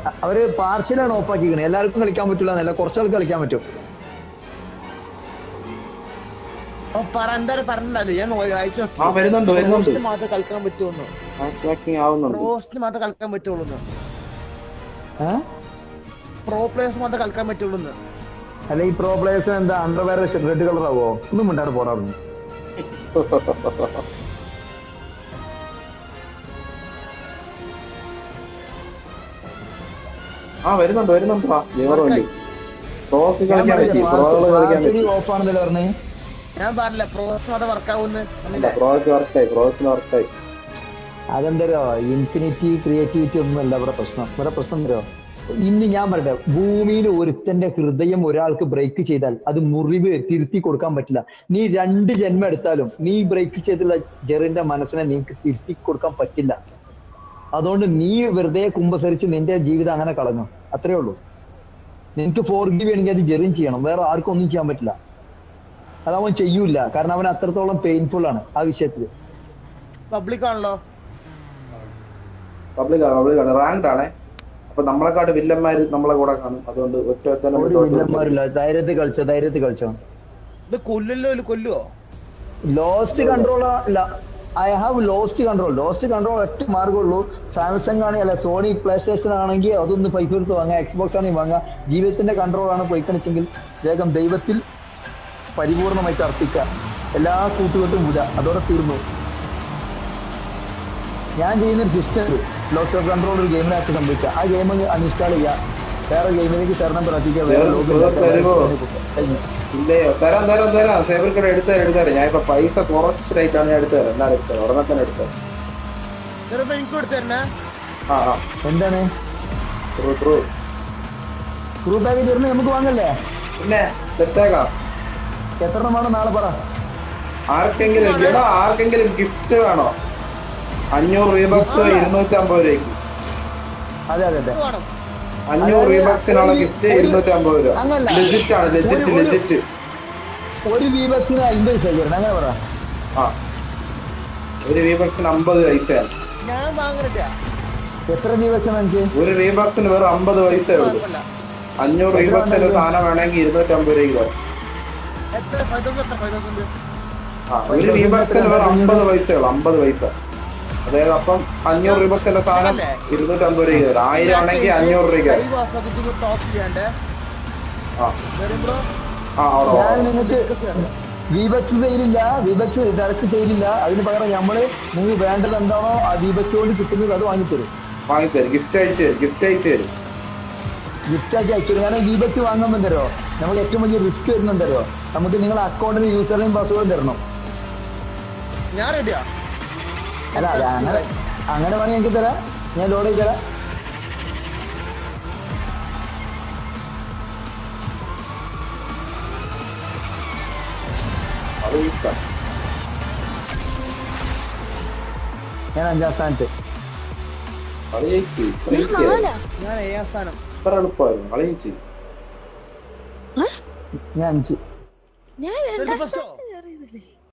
അവര് പാർഷ്യലാണ് ഓഫ് ആക്കിക്കണേ എല്ലാവർക്കും കളിക്കാൻ പറ്റില്ല എന്നല്ല കുറച്ചാൾക്ക് കളിക്കാൻ പറ്റും ഓ പറ എന്തായാലും പറഞ്ഞല്ലോ ഞാൻ വായിച്ചു ആ വരുന്നുണ്ട് വരുന്നുണ്ട് റോസ്റ്റിന് മാത്രമേ കളിക്കാൻ പറ്റുള്ളൂ മാച്ച് മാക്കിംഗ് ആവുന്നുണ്ട് റോസ്റ്റിന് മാത്രമേ കളിക്കാൻ പറ്റുള്ളൂ ഏഹ് പ്രോ പ്ലേയേഴ്സ് മാത്രമേ കളിക്കാൻ പറ്റുള്ളൂ അല്ല ഈ പ്രോ പ്ലേയേഴ്സ് എന്താ അണ്ടർവെയർ റെഡ് കളർ ആവോ ഒന്നും മിണ്ടാട് പോടാറുണ്ട് ആ വരുന്നുണ്ട് വരുന്നുണ്ട് ആ ലിവറുണ്ട് പ്രോക്ക് കളിക്കാൻ പറ്റി പ്രോകള് കളിക്കാൻ പറ്റി ഓഫ് ആണെന്നല്ലേ പറഞ്ഞേ ഞാൻ പറഞ്ഞില്ല പ്രോസ് മാത്രം വർക്കാവുന്ന് അല്ല പ്രോക്ക് വർക്കായി പ്രോസിന് വർക്കായി അതെന്തരോ ഇൻഫിനിറ്റി ക്രിയേറ്റിവിറ്റി ഒന്നും അല്ല ഇവിടെ പ്രശ്നം ഇവിടെ പ്രശ്നം എന്തരോ ഇന്ന് ഞാൻ പറയട്ടെ ഭൂമിയിൽ ഒരുത്തന്റെ ഹൃദയം ഒരാൾക്ക് ബ്രേക്ക് ചെയ്താൽ അത് മുറിവ് തിരുത്തി കൊടുക്കാൻ പറ്റില്ല നീ രണ്ട് ജന്മം എടുത്താലും നീ ബ്രേക്ക് ചെയ്തിട്ടുള്ള ജെറിന്റെ മനസ്സിനെ നിനക്ക് തിരുത്തി കൊടുക്കാൻ പറ്റില്ല അതുകൊണ്ട് നീ വെറുതെ കുമ്പസരിച്ച് നിന്റെ ജീവിതം അങ്ങനെ കളഞ്ഞു അത്രേ ഉള്ളൂ നിനക്ക് ഫോർഗീവ് ചെയ്യണമെങ്കിൽ അത് ജെറിൻ ചെയ്യണം വേറെ ആർക്കും ഒന്നും ചെയ്യാൻ പറ്റില്ല അത് അവൻ ചെയ്യൂല കാരണം അവൻ അത്രത്തോളം പെയിൻഫുൾ ആണ് ആ വിഷയത്തിൽ പബ്ലിക് ആണല്ലോ പബ്ലിക് ആണ് പബ്ലിക് ആണ് റാങ്ക്ഡ് ആണേ അപ്പൊ നമ്മളെക്കാട്ട് വില്ലന്മാര് നമ്മളെ കൂടെ കാണും അതുകൊണ്ട് ഒറ്റ ഒറ്റ ഒരു വില്ലന്മാരില്ല ധൈര്യത്തിൽ കളിച്ചോ ധൈര്യത്തിൽ കളിച്ചോ ഇത് കൊല്ലല്ലോ ഇല്ല കൊല്ലുവോ ലോസ്റ്റ് കൺട്രോൾ ഇല്ല I have lost control lost control ഒറ്റ മാർഗമുള്ളൂ സാംസങ് ആണെങ്കിൽ അല്ല സോണി പ്ലേ സ്റ്റേഷൻ ആണെങ്കിൽ അതൊന്ന് പൈസ കൊടുത്ത് വാങ്ങാം എക്സ്ബോക്സ് ആണെങ്കിൽ വാങ്ങാം ജീവിതത്തിന്റെ കൺട്രോൾ ആണ് പോയിക്കണിച്ചെങ്കിൽ വേഗം ദൈവത്തിൽ പരിപൂർണമായിട്ട് അർപ്പിക്കുക എല്ലാ കൂട്ടുകെട്ടും വിടുക അതോടെ തീർന്നു ഞാൻ ചെയ്യുന്ന ഒരു സിസ്റ്റം ലോസ്റ്റ് ഓഫ് കൺട്രോൾ ഒരു ഗെയിമിനകത്ത് സംഭവിച്ച ആ ഗെയിം അൺഇൻസ്റ്റാൾ ചെയ്യുക വേറെ ഗെയിമിലേക്ക് ശരണം പ്രാർത്ഥിക്കുക വേറെ വേറെ login സുഹൃത്ത് തരുമോ? ഉണ്ടാക്കുക. കഴിഞ്ഞു. ഇല്ലയോ തരാം തരാം തരാം സേവർ കട എടുത്തരാം എടുത്തരാം ഞാൻ ഇപ്പൊ പൈസ കുറച്ച് റേറ്റാണ് ഞാൻ എടുത്തരാം എന്നാലും എടുത്തരാം ഉടനെ തന്നെ എടുത്തരാം ചെറുപ്പം എനിക്ക് കൊടുത്തരണേ ആ ആ എന്താണ് ട്രൂ ട്രൂ ക്രൂ പാക്കേജ് വരുന്നത് നമുക്ക് വാങ്ങല്ലേ പിന്നെ സെറ്റേക്കാം എത്ര എണ്ണം വേണം നാളെ പറ ആർക്കെങ്കിലും എടാ ആർക്കെങ്കിലും ഗിഫ്റ്റ് വേണോ അഞ്ഞൂറ് റീബക്സ് ഇരുന്നൂറ്റി അമ്പത് രൂപയ്ക്ക് അതെ അതെ അതെ വേണം അഞ്ഞൂറ് അതായത് റീബക്സിനുള്ള ഒരു- ഗിഫ്റ്റ് ഒരു- ഇരുന്നൂറ്റി അമ്പത് രൂപ അങ്ങല്ല. ലെജിറ്റ് ആണ് ലെജിറ്റ് ഒരു- ഒരു- ലെജിറ്റ് ഒരു വീബക്സിന് അമ്പത് സേജ് അങ്ങനെ പറ ആ ഒരു റീബക്സിന് അമ്പത് പൈസയാണ് ഞാൻ വാങ്ങണില്ല എത്ര വീബക്സാണ് എനിക്ക് ഒരു റീബക്സിന് വെറും അമ്പത് പൈസയേ ഉള്ളൂ കുഴപ്പമില്ല അഞ്ഞൂറ് എത്ര റീബക്സിന്റെ വേണമെങ്കിലും? സാധനം വേണമെങ്കിൽ ഇരുന്നൂറ്റി അമ്പത് രൂപയ്ക്ക് തരാം എത്ര ഫൈവ് തൗസൻഡ് എത്ര ഫൈവ് തൗസൻഡ് ആ ഒരു റീബക്സിന് വെറും അമ്പത് പൈസയേ ഉള്ളൂ അമ്പത് പൈസ അതായത് അപ്പം അഞ്ഞൂറ് റീബക്സിന്റെ സാധനം അല്ലേ? ഇരുന്നൂറ്റി അമ്പത് രൂപയ്ക്ക് തരാം ആയിരം ആണെങ്കിൽ അഞ്ഞൂറ് രൂപയ്ക്ക് തരാം ലൈവ് ആസ്വദിച്ച് ടോപ്പ് ചെയ്യണ്ടേ ആ വരുമ്പോ ആ അവിടെ ഞാൻ അവിടെ. നിങ്ങൾക്ക് വീബക്സ് സെയിലില്ല വീബക്സ് ഡയറക്റ്റ് സെയിലില്ല അതിന് പകരം നമ്മള് നിങ്ങൾക്ക് വേണ്ടത് എന്താണോ ആ വീബക്സ് കൊണ്ട് കിട്ടുന്നത് അത് വാങ്ങിത്തരും വാങ്ങിത്തരും ഗിഫ്റ്റ് അയച്ചു തരും ഗിഫ്റ്റ് അയച്ചു തരും ഗിഫ്റ്റ് ആക്കി അയച്ചു തരും കാരണം വീബക്സ് വാങ്ങുമ്പോൾ തരുമോ നമുക്ക് ഏറ്റവും വലിയ റിസ്ക് വരുന്നത് തരുമോ നമുക്ക് നിങ്ങളുടെ അക്കൗണ്ടിന് യൂസർ നെയിം പാസ്വേഡും തരണം ഞാൻ റെഡിയാ അല്ല അത് അങ്ങനെ അങ്ങനെ വേണമെങ്കിൽ എനിക്ക് തരാം ഞാൻ ലോഡ് ചെയ്ത് തരാം അത് ഇഷ്ടം ഞാൻ അഞ്ചാം സ്ഥാനത്ത് അത് ജയിച്ചു ഇത്ര ഞാൻ easy ആയിരുന്നു. നാലാ ഞാൻ ഏഴാം സ്ഥാനം ഇത്ര എളുപ്പമായിരുന്നു കളി ജയിച്ചു ഞാൻ അഞ്ച് ഞാൻ Thirty രണ്ടാം first ഓ? സ്ഥാനത്ത് കയറിയതല്ലേ